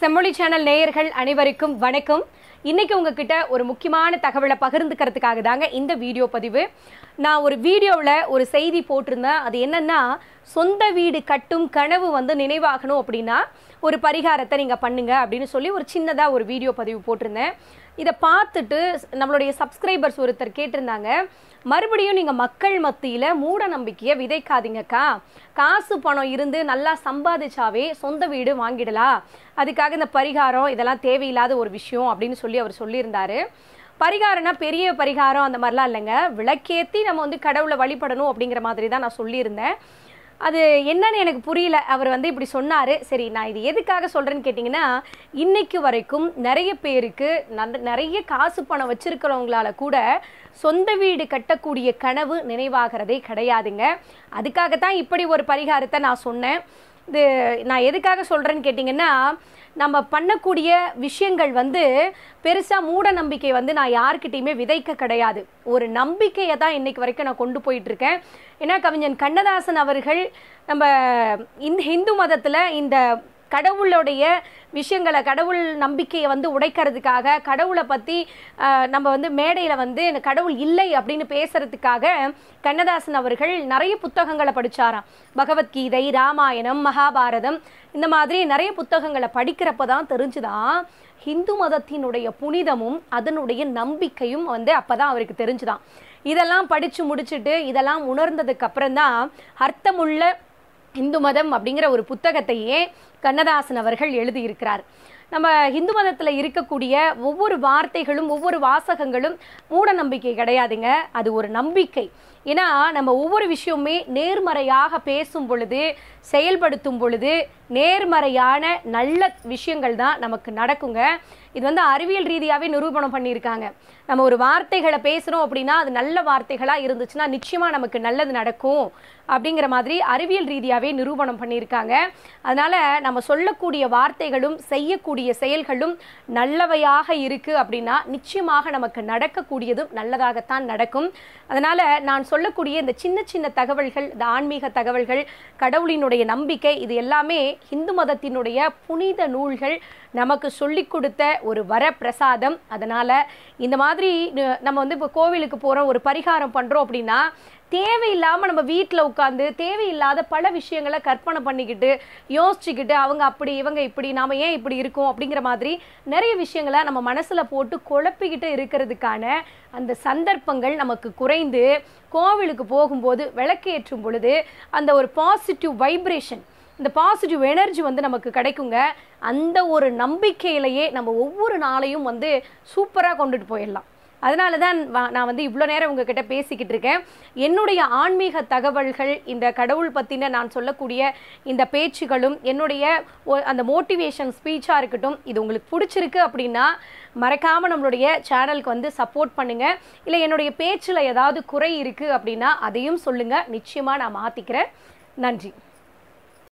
செம்மொழி சேனல் நேயர்கள் அனைவருக்கும் வணக்கம் இன்னைக்கு உங்ககிட்ட ஒரு முக்கியமான தகவலை பகிர்ந்துக்கிறதுக்காக தாங்க இந்த வீடியோ பதிவு நான் ஒரு வீடியோவில் ஒரு செய்தி போட்டிருந்தேன் அது என்னன்னா சொந்த வீடு கட்டும் கனவு வந்து நினைவாகணும் அப்படின்னா ஒரு பரிகாரத்தை நீங்கள் பண்ணுங்க அப்படின்னு சொல்லி ஒரு சின்னதாக ஒரு வீடியோ பதிவு போட்டிருந்தேன் இதை பார்த்துட்டு நம்மளுடைய சப்ஸ்கிரைபர்ஸ் ஒருத்தர் கேட்டிருந்தாங்க மறுபடியும் நீங்கள் மக்கள் மத்தியில் மூட நம்பிக்கையை விதைக்காதீங்கக்கா காசு பணம் இருந்து நல்லா சம்பாதிச்சாவே சொந்த வீடு வாங்கிடலாம் அதுக்காக இந்த பரிகாரம் இதெல்லாம் தேவையில்லாத ஒரு விஷயம் அப்படின்னு சொல்லி அவர் சொல்லியிருந்தாரு பரிகாரம்னா பெரிய பரிகாரம் அந்த மாதிரிலாம் இல்லைங்க விளக்கேற்றி நம்ம வந்து கடவுளை வழிபடணும் அப்படிங்கிற மாதிரி தான் நான் சொல்லியிருந்தேன் அது என்னன்னு எனக்கு புரியல அவர் வந்து இப்படி சொன்னார் சரி நான் இது எதுக்காக சொல்கிறேன்னு கேட்டிங்கன்னா இன்னைக்கு வரைக்கும் நிறைய பேருக்கு நல்ல நிறைய காசு பணம் வச்சிருக்கிறவங்களால கூட சொந்த வீடு கட்டக்கூடிய கனவு நினைவாகிறதே கிடையாதுங்க அதுக்காகத்தான் இப்படி ஒரு பரிகாரத்தை நான் சொன்னேன் இது நான் எதுக்காக சொல்கிறேன்னு கேட்டிங்கன்னா நம்ம பண்ணக்கூடிய விஷயங்கள் வந்து பெருசாக மூட நம்பிக்கை வந்து நான் யார்கிட்டையுமே விதைக்க கிடையாது ஒரு நம்பிக்கையை தான் இன்னைக்கு வரைக்கும் நான் கொண்டு போயிட்டு இருக்கேன் ஏன்னா கவிஞன் கண்ணதாசன் அவர்கள் நம்ம இந்த ஹிந்து மதத்தில் இந்த கடவுளுடைய விஷயங்களை கடவுள் நம்பிக்கையை வந்து உடைக்கிறதுக்காக கடவுளை பற்றி நம்ம வந்து மேடையில் வந்து இந்த கடவுள் இல்லை அப்படின்னு பேசுறதுக்காக கண்ணதாசன் அவர்கள் நிறைய புத்தகங்களை படிச்சாராம் பகவத்கீதை ராமாயணம் மகாபாரதம் இந்த மாதிரி நிறைய புத்தகங்களை படிக்கிறப்ப தான் தெரிஞ்சுதான் ஹிந்து மதத்தினுடைய புனிதமும் அதனுடைய நம்பிக்கையும் வந்து அப்பதான் அவருக்கு தெரிஞ்சுதான் இதெல்லாம் படிச்சு முடிச்சுட்டு இதெல்லாம் உணர்ந்ததுக்கு அப்புறம் தான் அர்த்தமுள்ள இந்து மதம் அப்படிங்கிற ஒரு புத்தகத்தையே கண்ணதாசன் அவர்கள் எழுதியிருக்கிறார் நம்ம இந்து மதத்தில் இருக்கக்கூடிய ஒவ்வொரு வார்த்தைகளும் ஒவ்வொரு வாசகங்களும் மூட நம்பிக்கை கிடையாதுங்க அது ஒரு நம்பிக்கை ஏன்னா நம்ம ஒவ்வொரு விஷயமுமே நேர்மறையாக பேசும் பொழுது செயல்படுத்தும் பொழுது நேர்மறையான நல்ல விஷயங்கள் தான் நமக்கு நடக்குங்க இது வந்து அறிவியல் ரீதியாகவே நிரூபணம் பண்ணியிருக்காங்க நம்ம ஒரு வார்த்தைகளை பேசுகிறோம் அப்படின்னா அது நல்ல வார்த்தைகளாக இருந்துச்சுன்னா நிச்சயமாக நமக்கு நல்லது நடக்கும் அப்படிங்கிற மாதிரி அறிவியல் ரீதியாகவே நிரூபணம் பண்ணியிருக்காங்க அதனால் நம்ம சொல்லக்கூடிய வார்த்தைகளும் செய்யக்கூடிய செயல்களும் நல்லவையாக இருக்குது அப்படின்னா நிச்சயமாக நமக்கு நடக்கக்கூடியதும் நல்லதாகத்தான் நடக்கும் அதனால் நான் சொல்லக்கூடிய இந்த சின்ன சின்ன தகவல்கள் இந்த ஆன்மீக தகவல்கள் கடவுளினுடைய நம்பிக்கை இது எல்லாமே இந்து மதத்தினுடைய புனித நூல்கள் நமக்கு சொல்லி கொடுத்த ஒரு வரப்பிரசாதம் அதனால் இந்த மாதிரி நம்ம வந்து இப்போ கோவிலுக்கு போகிறோம் ஒரு பரிகாரம் பண்ணுறோம் அப்படின்னா தேவையில்லாமல் நம்ம வீட்டில் உட்காந்து தேவையில்லாத பல விஷயங்களை கற்பனை பண்ணிக்கிட்டு யோசிச்சுக்கிட்டு அவங்க அப்படி இவங்க இப்படி நாம் ஏன் இப்படி இருக்கோம் அப்படிங்கிற மாதிரி நிறைய விஷயங்களை நம்ம மனசில் போட்டு குழப்பிக்கிட்டு இருக்கிறதுக்கான அந்த சந்தர்ப்பங்கள் நமக்கு குறைந்து கோவிலுக்கு போகும்போது விளக்கேற்றும் பொழுது அந்த ஒரு பாசிட்டிவ் வைப்ரேஷன் இந்த பாசிட்டிவ் எனர்ஜி வந்து நமக்கு கிடைக்குங்க அந்த ஒரு நம்பிக்கையிலேயே நம்ம ஒவ்வொரு நாளையும் வந்து சூப்பராக கொண்டுட்டு போயிடலாம் அதனால தான் நான் வந்து இவ்வளோ நேரம் உங்ககிட்ட பேசிக்கிட்டு இருக்கேன் என்னுடைய ஆன்மீக தகவல்கள் இந்த கடவுள் பற்றின நான் சொல்லக்கூடிய இந்த பேச்சுகளும் என்னுடைய அந்த மோட்டிவேஷன் ஸ்பீச்சாக இருக்கட்டும் இது உங்களுக்கு பிடிச்சிருக்கு அப்படின்னா மறக்காமல் நம்மளுடைய சேனலுக்கு வந்து சப்போர்ட் பண்ணுங்கள் இல்லை என்னுடைய பேச்சில் ஏதாவது குறை இருக்குது அப்படின்னா அதையும் சொல்லுங்கள் நிச்சயமாக நான் மாற்றிக்கிறேன் நன்றி